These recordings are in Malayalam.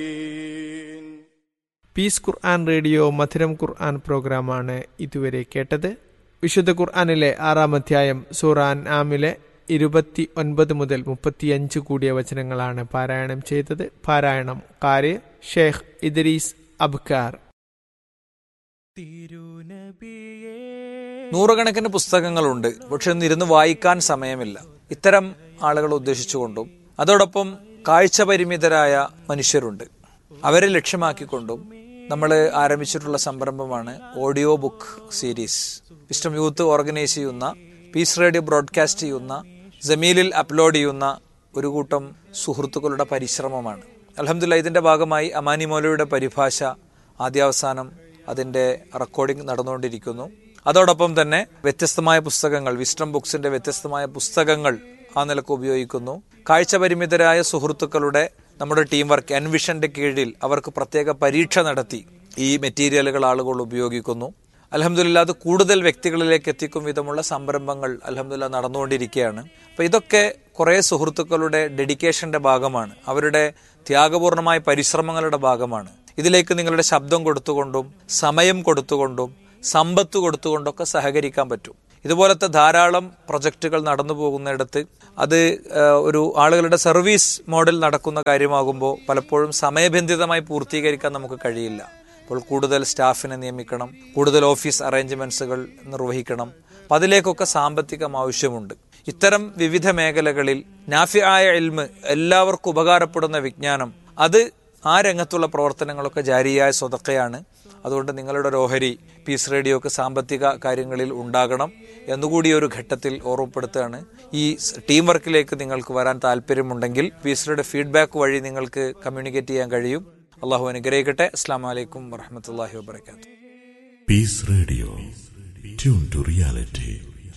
പീസ് ഖുർആൻ റേഡിയോ മധുരം ഖുർആൻ പ്രോഗ്രാമാണ് ഇതുവരെ കേട്ടത് വിശുദ്ധ ഖുർആനിലെ ആറാം അധ്യായം സൂറാൻ ആമിലെ ഇരുപത്തി ഒൻപത് മുതൽ മുപ്പത്തിയഞ്ച് കൂടിയ വചനങ്ങളാണ് പാരായണം ചെയ്തത് പാരായണം കാര് ഷേഖ് ഇദ്രീസ് അബ്കാർ നൂറുകണക്കിന് പുസ്തകങ്ങളുണ്ട് പക്ഷെ ഒന്നും ഇരുന്ന് വായിക്കാൻ സമയമില്ല ഇത്തരം ആളുകളെ ഉദ്ദേശിച്ചുകൊണ്ടും അതോടൊപ്പം കാഴ്ച പരിമിതരായ മനുഷ്യരുണ്ട് അവരെ ലക്ഷ്യമാക്കിക്കൊണ്ടും നമ്മൾ ആരംഭിച്ചിട്ടുള്ള സംരംഭമാണ് audio book series wisdom youth organise ചെയ്യുന്ന പീസ് റേഡിയോ ബ്രോഡ്കാസ്റ്റ് ചെയ്യുന്ന ജമീലിൽ അപ്ലോഡ് ചെയ്യുന്ന ഒരു കൂട്ടം സുഹൃത്തുക്കളുടെ പരിശ്രമമാണ് അലഹമില്ല ഇതിന്റെ ഭാഗമായി അമാനി മൗലയുടെ പരിഭാഷ ആദ്യാവസാനം അതിന്റെ റെക്കോർഡിംഗ് നടന്നുകൊണ്ടിരിക്കുന്നു അതോടൊപ്പം തന്നെ വ്യത്യസ്തമായ പുസ്തകങ്ങൾ വിസ്റ്റം ബുക്സിന്റെ വ്യത്യസ്തമായ പുസ്തകങ്ങൾ ആ നിലക്ക് ഉപയോഗിക്കുന്നു കാഴ്ച പരിമിതരായ സുഹൃത്തുക്കളുടെ നമ്മുടെ ടീം വർക്ക് എൻവിഷന്റെ കീഴിൽ അവർക്ക് പ്രത്യേക പരീക്ഷ നടത്തി ഈ മെറ്റീരിയലുകൾ ആളുകൾ ഉപയോഗിക്കുന്നു അലഹമില്ല അത് കൂടുതൽ വ്യക്തികളിലേക്ക് എത്തിക്കും വിധമുള്ള സംരംഭങ്ങൾ അലഹമില്ല നടന്നുകൊണ്ടിരിക്കുകയാണ് അപ്പൊ ഇതൊക്കെ കുറെ സുഹൃത്തുക്കളുടെ ഡെഡിക്കേഷന്റെ ഭാഗമാണ് അവരുടെ ത്യാഗപൂർണമായ പരിശ്രമങ്ങളുടെ ഭാഗമാണ് ഇതിലേക്ക് നിങ്ങളുടെ ശബ്ദം കൊടുത്തുകൊണ്ടും സമയം കൊടുത്തുകൊണ്ടും സമ്പത്ത് കൊടുത്തുകൊണ്ടൊക്കെ സഹകരിക്കാൻ പറ്റും ഇതുപോലത്തെ ധാരാളം പ്രൊജക്റ്റുകൾ നടന്നു പോകുന്നിടത്ത് അത് ഒരു ആളുകളുടെ സർവീസ് മോഡൽ നടക്കുന്ന കാര്യമാകുമ്പോൾ പലപ്പോഴും സമയബന്ധിതമായി പൂർത്തീകരിക്കാൻ നമുക്ക് കഴിയില്ല അപ്പോൾ കൂടുതൽ സ്റ്റാഫിനെ നിയമിക്കണം കൂടുതൽ ഓഫീസ് അറേഞ്ച്മെന്റ്സുകൾ നിർവഹിക്കണം അപ്പം അതിലേക്കൊക്കെ സാമ്പത്തികം ആവശ്യമുണ്ട് ഇത്തരം വിവിധ മേഖലകളിൽ നാഫിയായ എൽമ് എല്ലാവർക്കും ഉപകാരപ്പെടുന്ന വിജ്ഞാനം അത് ആ രംഗത്തുള്ള പ്രവർത്തനങ്ങളൊക്കെ ജാരിയായ സ്വതക്കയാണ് അതുകൊണ്ട് നിങ്ങളുടെ ഒരു ഓഹരി പീസ് റേഡിയോക്ക് സാമ്പത്തിക കാര്യങ്ങളിൽ ഉണ്ടാകണം എന്നുകൂടി ഒരു ഘട്ടത്തിൽ ഓർമ്മപ്പെടുത്തുകയാണ് ഈ ടീം വർക്കിലേക്ക് നിങ്ങൾക്ക് വരാൻ താല്പര്യമുണ്ടെങ്കിൽ പീസ് റേഡിയോ ഫീഡ്ബാക്ക് വഴി നിങ്ങൾക്ക് കമ്മ്യൂണിക്കേറ്റ് ചെയ്യാൻ കഴിയും അള്ളാഹു അനുഗ്രഹിക്കട്ടെ അസ്സാം വലൈക്കും വറഹമത്തല്ലാഹി വാബർക്കാത്തു peace radio tune to reality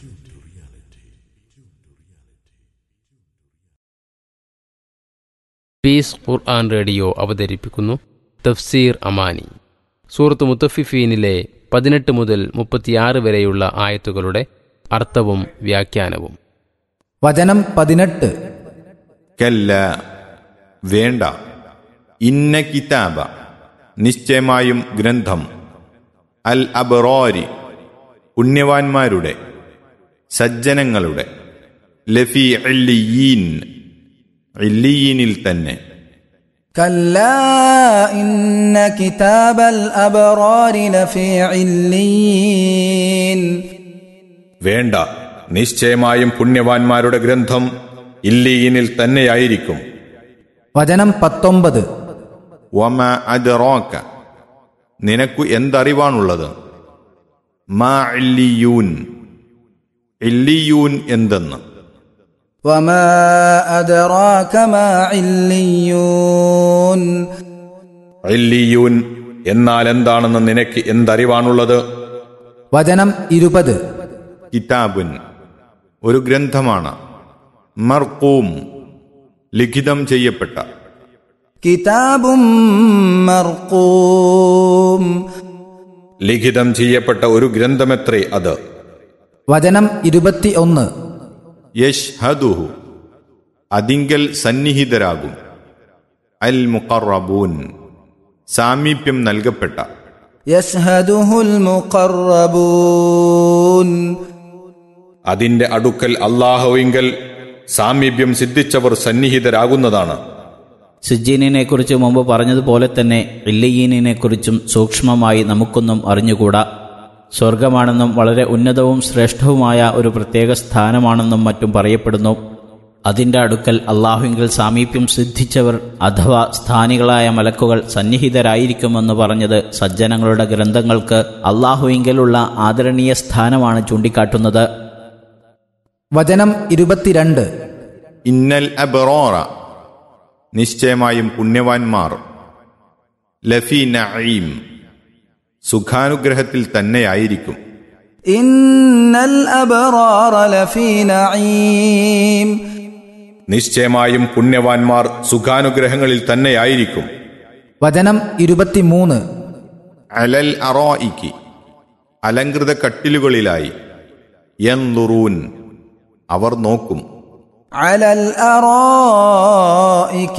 peace Quran radio അവതരിപ്പിക്കുന്നു തഫ്സീർ അമാനി സൂറത്ത് മുത്തഫിഫീനിലെ പതിനെട്ട് മുതൽ മുപ്പത്തിയാറ് വരെയുള്ള ആയത്തുകളുടെ അർത്ഥവും വ്യാഖ്യാനവും വചനം പതിനെട്ട് കല്ല വേണ്ട ഇന്ന കിതാബ നിശ്ചയമായും ഗ്രന്ഥം അൽ അബറോരി പുണ്യവാന്മാരുടെ സജ്ജനങ്ങളുടെ ലഫി ഇല്ലിയീൻ ഇല്ലിയീനിൽ തന്നെ كلا إن كتاب الأبرار لفي عليين വേണ്ട നിശ്ചയമായും പുണ്യവാന്മാരുടെ ഗ്രന്ഥം ഇല്ലിയീനിൽ തന്നെയായിരിക്കും വചനം പത്തൊമ്പത് വമ അദറോക്ക നിനക്കു എന്തറിവാണുള്ളത് മാ ഇല്ലിയൂൻ ഇല്ലിയൂൻ എന്തെന്ന് وما أدراك ما عليون ഇല്ലിയൂൻ എന്നാൽ എന്താണെന്ന് നിനക്ക് എന്തറിവാണുള്ളത് വചനം ഇരുപത് കിതാബുൻ ഒരു ഗ്രന്ഥമാണ് മർക്കൂം ലിഖിതം ചെയ്യപ്പെട്ട كتاب مرقوم ലിഖിതം ചെയ്യപ്പെട്ട ഒരു ഗ്രന്ഥമെത്രേ അത് വചനം ഇരുപത്തി ഒന്ന് യഷ്ഹദുഹു അതിങ്കൽ സന്നിഹിതരാകും അൽ മുഖറബൂൻ സാമീപ്യം നൽകപ്പെട്ട يشهده المقربون അതിന്റെ അടുക്കൽ അള്ളാഹുവിങ്കൽ സാമീപ്യം സിദ്ധിച്ചവർ സന്നിഹിതരാകുന്നതാണ് സിജീനിനെ കുറിച്ച് മുമ്പ് പറഞ്ഞതുപോലെ തന്നെ ഇല്ലയീനിനെ കുറിച്ചും സൂക്ഷ്മമായി നമുക്കൊന്നും അറിഞ്ഞുകൂടാ സ്വർഗമാണെന്നും വളരെ ഉന്നതവും ശ്രേഷ്ഠവുമായ ഒരു പ്രത്യേക സ്ഥാനമാണെന്നും മറ്റും പറയപ്പെടുന്നു അതിൻ്റെ അടുക്കൽ അള്ളാഹുവിങ്കിൽ സാമീപ്യം സിദ്ധിച്ചവർ അഥവാ സ്ഥാനികളായ മലക്കുകൾ സന്നിഹിതരായിരിക്കുമെന്ന് പറഞ്ഞത് സജ്ജനങ്ങളുടെ ഗ്രന്ഥങ്ങൾക്ക് അള്ളാഹുവിങ്കിലുള്ള ആദരണീയ സ്ഥാനമാണ് ചൂണ്ടിക്കാട്ടുന്നത് വചനം ഇരുപത്തിരണ്ട് ഇന്നൽ അബറോറ നിശ്ചയമായും പുണ്യവാന്മാർ ലഫി നഈം സുഖാനുഗ്രഹത്തിൽ തന്നെയായിരിക്കും إن الأبرار لفي نعيم നിശ്ചയമായും പുണ്യവാന്മാർ സുഖാനുഗ്രഹങ്ങളിൽ തന്നെയായിരിക്കും വചനം ഇരുപത്തിമൂന്ന് അലൽ അറോയിക്ക് അലങ്കൃത കട്ടിലുകളിലായി യൻലുറൂൻ അവർ നോക്കും على الأرائك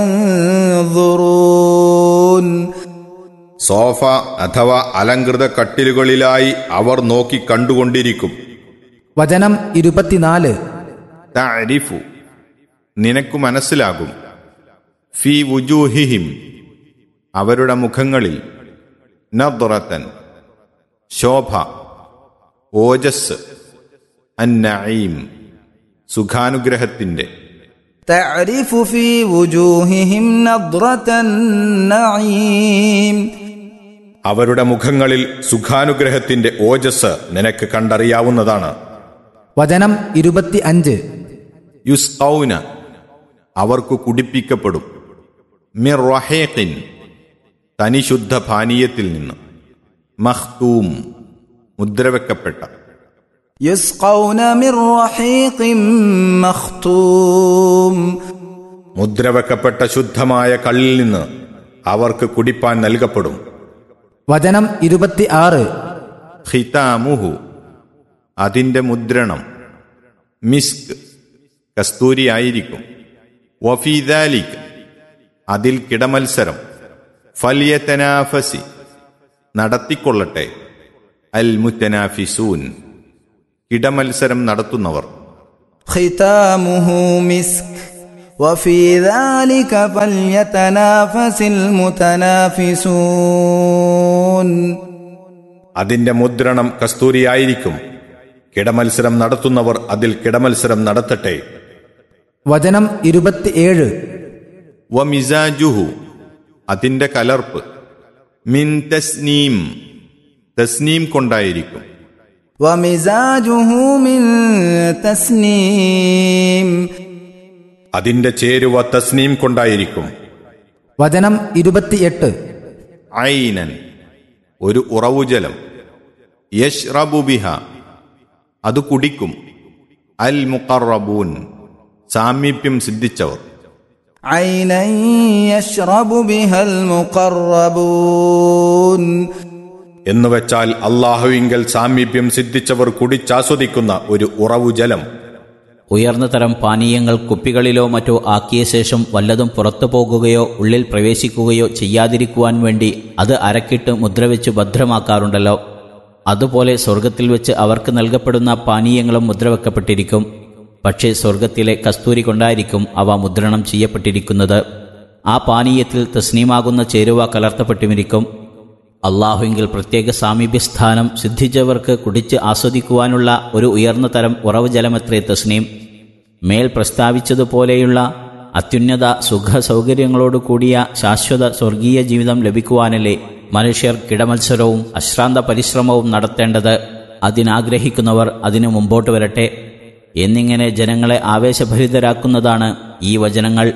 ينظرون സോഫ അഥവാ അലങ്കൃത കട്ടിലുകളിലായി അവർ നോക്കി കണ്ടുകൊണ്ടിരിക്കും വചനം ഇരുപത്തിനാല് തഅരിഫു നിനക്ക് മനസ്സിലാകും ഫി വുജൂഹിഹിം അവരുടെ മുഖങ്ങളിൽ നദ്റത്തൻ ശോഭ ഓജസ് അന്നഈം സുഖാനുഗ്രഹത്തിന്റെ تعرف في وجوههم نضرة النعيم അവരുടെ മുഖങ്ങളിൽ സുഖാനുഗ്രഹത്തിന്റെ ഓജസ് നിനക്ക് കണ്ടറിയാവുന്നതാണ് വചനം ഇരുപത്തി അഞ്ച് യുസ്കൗന അവർക്ക് കുടിപ്പിക്കപ്പെടും മിർ റഹീഖിൻ തനിശുദ്ധ പാനീയത്തിൽ നിന്ന് മഖ്തൂം മുദ്രവെക്കപ്പെട്ട يسقون من رحيق مختوم മുദ്രവെക്കപ്പെട്ട ശുദ്ധമായ കള്ളിൽ നിന്ന് അവർക്ക് കുടിപ്പാൻ നൽകപ്പെടും വചനം ഇരുപത്തി ആറ് ഖിതാമുഹു അതിന്റെ മുദ്രണം മിസ്ക് കസ്തൂരിയായിരിക്കും വഫീദാലിക് അതിൽ കിടമത്സരം ഫലിയത്തനാഫസി നടത്തിക്കൊള്ളട്ടെ അൽ മുത്തനാഫിസൂൻ കിടമത്സരം നടത്തുന്നവർ ختامه مسك وفي ذلك فليتنافس المتنافسون അതിന്റെ മുദ്രണം കസ്തൂരിയായിരിക്കും കിടമത്സരം നടത്തുന്നവർ അതിൽ കിടമത്സരം നടത്തട്ടെ വചനം ഇരുപത്തിയേഴ് വമിസാജുഹു അതിന്റെ കലർപ്പ് മിൻ തസ്നീം തസ്നീം കൊണ്ടായിരിക്കും ومزاجه من تسنيم അതിന്റെ ചേരുവ തസ്നീം കൊണ്ടായിരിക്കും വചനം ഇരുപത്തിയെട്ട് ഐനൻ ഒരു ഉറവുജലം യഷ് ബിഹ അത് കുടിക്കും അൽ മുഖറബൂൻ സാമീപ്യം സിദ്ധിച്ചവർ عينا يشرب بها المقربون എന്നുവെച്ചാൽ അള്ളാഹുവിങ്കൽ സാമീപ്യം സിദ്ധിച്ചവർ കുടിച്ചാസ്വദിക്കുന്ന ഒരു ഉറവുജലം ഉയർന്ന തരം പാനീയങ്ങൾ കുപ്പികളിലോ മറ്റോ ആക്കിയ ശേഷം വല്ലതും പുറത്തു പോകുകയോ ഉള്ളിൽ പ്രവേശിക്കുകയോ ചെയ്യാതിരിക്കുവാൻ വേണ്ടി അത് അരക്കിട്ട് മുദ്രവെച്ച് ഭദ്രമാക്കാറുണ്ടല്ലോ അതുപോലെ സ്വർഗത്തിൽ വെച്ച് അവർക്ക് നൽകപ്പെടുന്ന പാനീയങ്ങളും മുദ്രവെക്കപ്പെട്ടിരിക്കും പക്ഷേ സ്വർഗത്തിലെ കസ്തൂരി കൊണ്ടായിരിക്കും അവ മുദ്രണം ചെയ്യപ്പെട്ടിരിക്കുന്നത് ആ പാനീയത്തിൽ തസ്നീമാകുന്ന ചേരുവ കലർത്തപ്പെട്ടുമിരിക്കും അള്ളാഹുവിങ്കിൽ പ്രത്യേക സാമീപ്യസ്ഥാനം സിദ്ധിച്ചവർക്ക് കുടിച്ച് ആസ്വദിക്കുവാനുള്ള ഒരു ഉയർന്ന തരം ഉറവ് ജലമത്രേ തസ്നീം മേൽ പ്രസ്താവിച്ചതുപോലെയുള്ള അത്യുന്നത സുഖ സൗകര്യങ്ങളോട് കൂടിയ ശാശ്വത സ്വർഗീയ ജീവിതം ലഭിക്കുവാനല്ലേ മനുഷ്യർ കിടമത്സരവും അശ്രാന്ത പരിശ്രമവും നടത്തേണ്ടത് അതിനാഗ്രഹിക്കുന്നവർ അതിനു മുമ്പോട്ട് വരട്ടെ എന്നിങ്ങനെ ജനങ്ങളെ ആവേശഭരിതരാക്കുന്നതാണ് ഈ വചനങ്ങൾ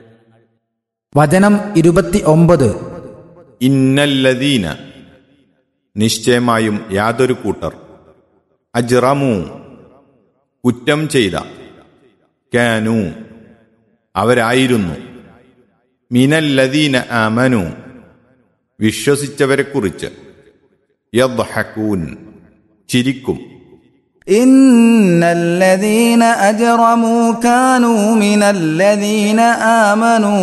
വചനം ഇരുപത്തി ഒമ്പത് ഇന്നല്ലദീന നിശ്ചയമായും യാതൊരു കൂട്ടർ അജ്റമു കുറ്റം ചെയ്ത കാനു അവരായിരുന്നു മിനല്ലദീന ആമനു വിശ്വസിച്ചവരെക്കുറിച്ച് യദ്ഹക്കൂൻ ചിരിക്കും إن الذين أجرموا كانوا من الذين آمنوا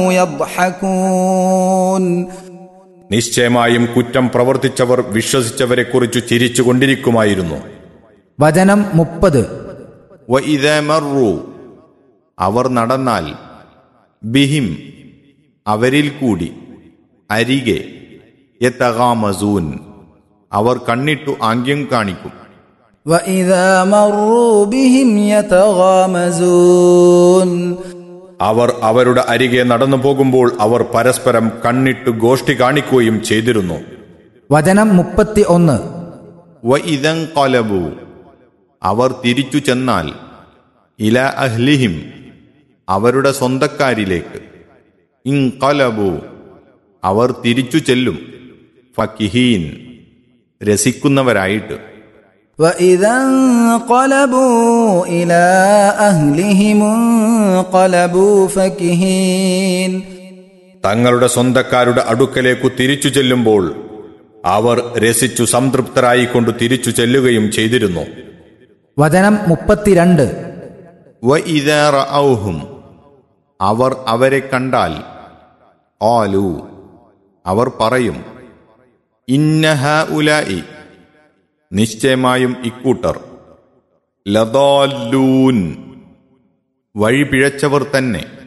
يضحكون നിശ്ചയമായും കുറ്റം പ്രവർത്തിച്ചവർ വിശ്വസിച്ചവരെക്കുറിച്ച് ചിരിച്ചുകൊണ്ടിരിക്കുമായിരുന്നു വചനം മുപ്പത് വഇദ മറു അവർ നടന്നാൽ ബിഹിം അവരിൽ കൂടി അരികെ യതഗാമസൂൻ അവർ കണ്ണിട്ടു ആംഗ്യം കാണിക്കും وإذا مروا بهم يتغامزون അവർ അവരുടെ അരികെ നടന്നു പോകുമ്പോൾ അവർ പരസ്പരം കണ്ണിട്ടു ഗോഷ്ഠി കാണിക്കുകയും ചെയ്തിരുന്നു വചനം മുപ്പത്തി ഒന്ന് വഇദൻ കലബു അവർ തിരിച്ചു ചെന്നാൽ ഇല അഹ്ലിഹിം അവരുടെ സ്വന്തക്കാരിലേക്ക് ഇൻകലബു അവർ തിരിച്ചു ചെല്ലും ഫക്കിഹീൻ രസിക്കുന്നവരായിട്ട് وإذا انقلبوا إلى أهلهم انقلبوا فكهين തങ്ങളുടെ സ്വന്തക്കാരുടെ അടുക്കലേക്കു തിരിച്ചു ചെല്ലുമ്പോൾ അവർ രസിച്ചു സംതൃപ്തരായിക്കൊണ്ട് തിരിച്ചു ചെല്ലുകയും ചെയ്തിരുന്നു വചനം മുപ്പത്തിരണ്ട് വ ഇതേറ ഔഹും അവർ അവരെ കണ്ടാൽ ആലു അവർ പറയും ഇന്നഹ ഉലായി നിശ്ചയമായും ഇക്കൂട്ടർ ലദാല്ലൂൻ വഴി പിഴച്ചവർ തന്നെ